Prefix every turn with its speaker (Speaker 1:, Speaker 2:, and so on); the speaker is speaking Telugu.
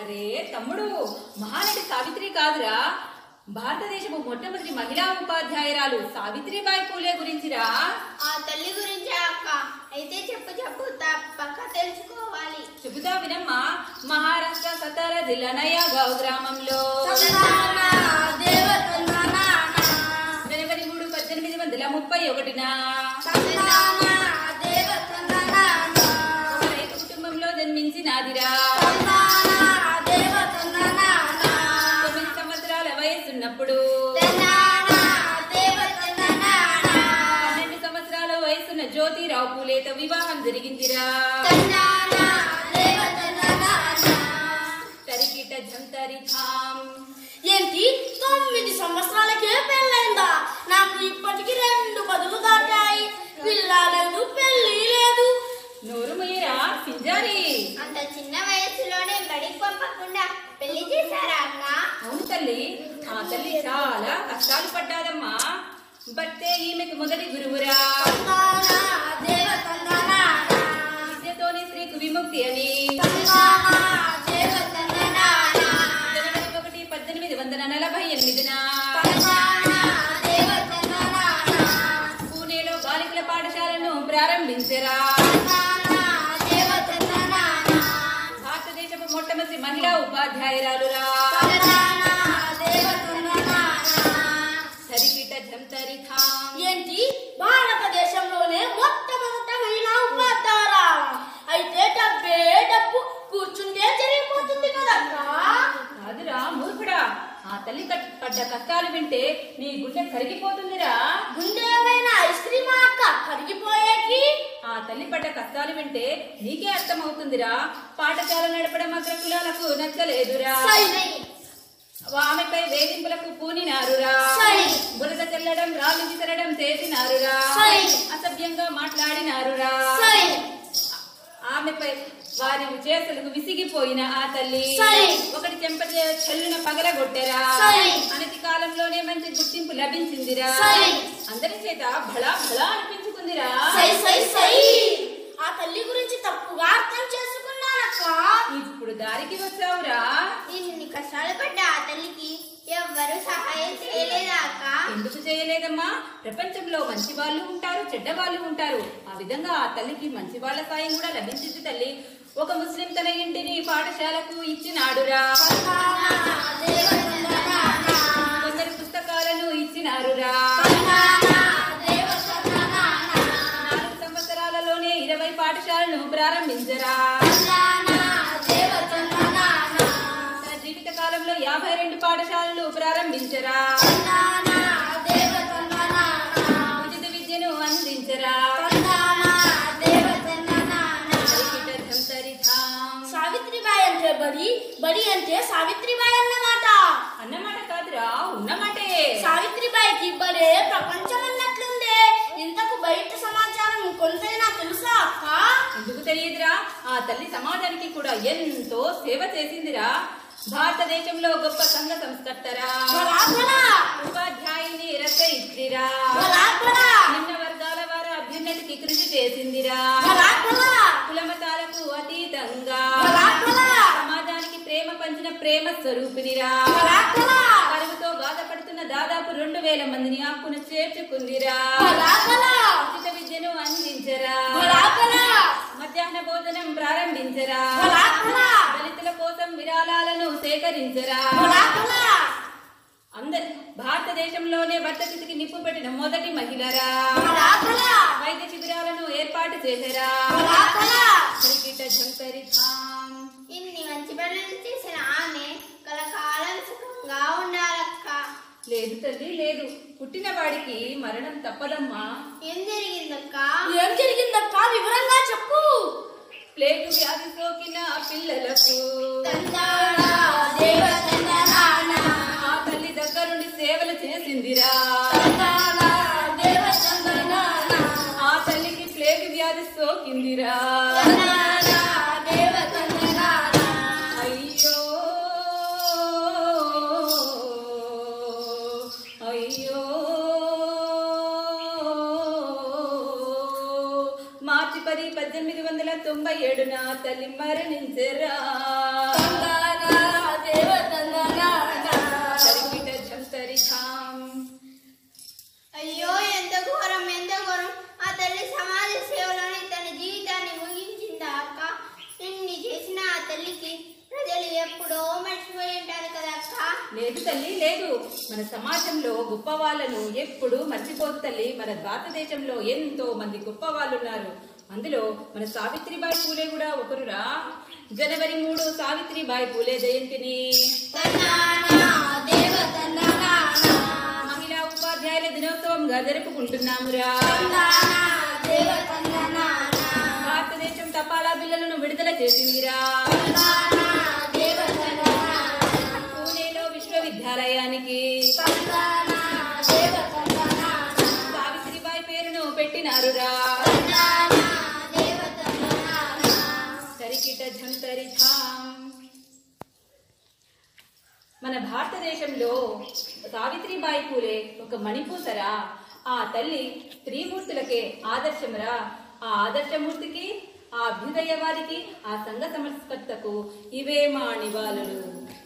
Speaker 1: అరే తమ్ముడు మహానటి సావిత్రి కాదురా భారతదేశపు మొట్టమొదటి మహిళా ఉపాధ్యాయురాలు సావిత్రిబాయి పూలే గురించిరా
Speaker 2: ఆ తల్లి గురించి అక్క అయితే చెప్పు చెప్పు తప్పక తెలుసుకోవాలి
Speaker 1: చెబుతా వినమ్మా మహారాష్ట్ర సతారా జిల్లా నయాగావ్ గ్రామంలో జనవరి మూడు పద్దెనిమిది వందల ముప్పై ఒకటిన ఒక రైతు కుటుంబంలో జన్మించినాదిరా తొమ్మిది సంవత్సరాల వయసున్నప్పుడు పన్నెండు సంవత్సరాల వయసున్న జ్యోతిరావు పూలేతో వివాహం జరిగిందిరా తరికిట జంతరి ధామ్
Speaker 3: ఏంటి తొమ్మిది సంవత్సరాలకే పెళ్ళైందా నాకు ఇప్పటికి రెండు పదులు దాటాయి పిల్ల లేదు పెళ్లి లేదు
Speaker 1: నోరు ముయ్యరా పింజారి
Speaker 2: అంత చిన్న వయసులోనే బడికి పంపకుండా పెళ్లి చేశారా అక్క
Speaker 1: అవును తల్లి ఆ తల్లి చాలా కష్టాలు పడ్డాదమ్మా బట్టే ఈమెకు మొదటి గురువురా విద్యతోనే స్త్రీకు విముక్తి అని జనవరి ఒకటి పద్దెనిమిది వందల నలభై ఎనిమిదిన పూణేలో బాలికల పాఠశాలను ప్రారంభించరా భారతదేశపు మొట్టమొదటి మహిళా ఉపాధ్యాయురాలురా సరికిట జంతరి థామ్
Speaker 3: ఏంటి భారతదేశంలోనే మొట్టమొదట మహిళా ఉపాధ్యాయురా అయితే డబ్బే డబ్బు కూర్చుంటే జరిగిపోతుంది కదక్కా
Speaker 1: కాదురా మూర్ఖుడా ఆ తల్లి కట్- పడ్డ కష్టాలు వింటే నీ గుండె కరిగిపోతుందిరా
Speaker 3: గుండె ఏమైనా ఐస్ క్రీమ్ అక్క కరిగిపోయేకి
Speaker 1: ఆ తల్లి పడ్డ కష్టాలు వింటే నీకే అర్థమవుతుందిరా పాఠశాల నడపడం అగ్రకులాలకు నచ్చలేదురా
Speaker 3: సై.
Speaker 1: ఆమెపై వేధింపులకు పూనినారురా
Speaker 3: సై.
Speaker 1: బురద చెల్లడం రాళ్ళు విసరడం చేసినారురా
Speaker 3: సై.
Speaker 1: అసభ్యంగా మాట్లాడినారురా
Speaker 3: సై.
Speaker 1: ఆమెపై వారి చేతులకు విసిగిపోయిన ఆ తల్లి
Speaker 3: సై.
Speaker 1: ఒకటి చెంప చే- చెల్లున పగలగొట్టెరా
Speaker 3: సై.
Speaker 1: అనతి కాలంలోనే మంచి గుర్తింపు లభించిందిరా
Speaker 3: సై.
Speaker 1: అందరి చేత భళా భళా అనిపించుకుందిరా
Speaker 3: సై సై సై ఆ తల్లి గురించి తప్పుగా అర్థం చేసుకున్నానక్క
Speaker 1: ఇప్పుడు దారికి వచ్చావురా
Speaker 2: ఇన్ని కష్టాలు పడ్డ ఆ తల్లికి ఎవ్వరు సహాయం చేయలేదా అక్క
Speaker 1: ఎందుకు చేయలేదమ్మా ప్రపంచంలో మంచి వాళ్ళు ఉంటారు చెడ్డ వాళ్ళు ఉంటారు ఆ విధంగా ఆ తల్లికి మంచి వాళ్ళ సాయం కూడా లభించింది తల్లి ఒక ముస్లిం తన ఇంటిని పాఠశాలకు ఇచ్చినాడురా కొందరు పుస్తకాలను ఇచ్చినారురా నాలుగు సంవత్సరాలలోనే ఇరవై పాఠశాలను ప్రారంభించరా తన జీవిత కాలంలో యాభై రెండు పాఠశాలలు ప్రారంభించరా ఉచిత విద్యను అందించరా సరికిట ధంతరి ధామ్.
Speaker 3: సావిత్రిబాయి అంటే బడి బడి అంటే సావిత్రిబాయి అన్నమాట
Speaker 1: అన్నమాట కాదురా ఉన్నమాటే
Speaker 3: సావిత్రిబాయికి బడే ప్రపంచం అన్నట్లుందే ఇంతకు బయట సమాచారం కొంతైనా తెలుసా అక్క
Speaker 1: ఎందుకు తెలియదురా ఆ తల్లి సమాజానికి కూడా ఎంతో సేవ చేసిందిరా భారతదేశంలో గొప్ప సంఘ సంస్కర్తరా
Speaker 3: బలాబలా
Speaker 1: ఉపాధ్యాయుని రచయిత్రిరా
Speaker 3: బలాబలా
Speaker 1: నిమ్న వర్గాల వారి అభ్యున్నతికి కృషి చేసిందిరా
Speaker 3: బలాబలా
Speaker 1: కులమతాలకు అతీతంగా
Speaker 3: బలాబలా
Speaker 1: సమాజానికి ప్రేమ పంచిన ప్రేమ స్వరూపినిరా
Speaker 3: బలాబలా
Speaker 1: కరువుతో బాధపడుతున్న దాదాపు రెండు వేల మందిని హక్కును చేర్చుకుందిరా
Speaker 3: బలాబలా
Speaker 1: ఉచిత విద్యను అందించరా
Speaker 3: బలాబలా
Speaker 1: మధ్యాహ్న భోజనం ప్రారంభించరా
Speaker 3: బలాబలా
Speaker 1: దళితుల కోసం విరాళాలను సేకరించరా
Speaker 3: బలాబలా
Speaker 1: అందరి భారతదేశంలోనే భర్త స్థితికి నిప్పు పెట్టిన మొదటి మహిళరా
Speaker 3: బలాబలా
Speaker 1: వైద్య శిబిరాలను ఏర్పాటు చేశారా
Speaker 3: బలాబలా
Speaker 1: క్రికెట్ జంకరి ధామ్.
Speaker 2: ఇన్ని మంచి పనులు చేసిన ఆమె కలకాలం సుఖంగా ఉండాలక్క
Speaker 1: లేదు తల్లి లేదు పుట్టిన వాడికి మరణం తప్పదమ్మా
Speaker 2: ఏం జరిగిందక్క
Speaker 3: ఏం జరిగిందక్క వివరంగా చెప్పు
Speaker 1: ప్లేగు వ్యాధి సోకిన పిల్లలకు
Speaker 3: తందానా దేవతందనానా
Speaker 1: ఆ తల్లి దగ్గరుండి సేవలు చేసిందిరా
Speaker 3: తందానా దేవతందనానా
Speaker 1: ఆ తల్లికి ప్లేగు వ్యాధి సోకిందిరా
Speaker 3: తందానా దేవతందనానా
Speaker 1: అయ్యో అయ్యో మార్చి పది పద్దెనిమిది వందల తొంభై ఏడున తల్లి మరణించరా
Speaker 3: తందానా దేవతందనా
Speaker 1: చరికిట ఝంతరి ఝాం
Speaker 2: అయ్యో ఎంత ఘోరం ఎంత ఘోరం ఆ తల్లి సమాజ సేవలోనే తన జీవితాన్ని ముగించిందా అక్క ఇన్ని చేసిన ఆ తల్లికి ప్రజలు ఎప్పుడో మర్చిపోయి ఉంటారు కదా అక్క
Speaker 1: లేదు తల్లి లేదు మన సమాజంలో గొప్ప వాళ్ళను ఎప్పుడు మర్చిపోదు తల్లి మన భారతదేశంలో ఎంతో మంది గొప్ప వాళ్ళు ఉన్నారు అందులో మన సావిత్రిబాయి పూలే కూడా ఒకరురా జనవరి మూడు సావిత్రిబాయి పూలే జయంతిని
Speaker 2: తన్నానా దేవతన్నానా
Speaker 1: మహిళా ఉపాధ్యాయుల దినోత్సవంగా జరుపుకుంటున్నామురా
Speaker 2: తన్నానా దేవతన్నానా
Speaker 1: భారతదేశం తపాలా బిల్లులను విడుదల చేసిందిరా
Speaker 2: తన్నానా దేవతన్నానా
Speaker 1: పూణేలో విశ్వవిద్యాలయానికి
Speaker 2: తన్నానా దేవతన్నానా
Speaker 1: సావిత్రిబాయి పేరును పెట్టినారురా
Speaker 2: తన్నానా దేవతన్నానా
Speaker 1: సరికిట ఝంతరి ఝాం మన భారతదేశంలో సావిత్రిబాయి పూలే ఒక మణిపూసరా ఆ తల్లి స్త్రీమూర్తులకే ఆదర్శమురా ఆ ఆదర్శమూర్తికి ఆ అభ్యుదయవాదికి ఆ సంఘ సంస్కర్తకు ఇవే మా నివాళులు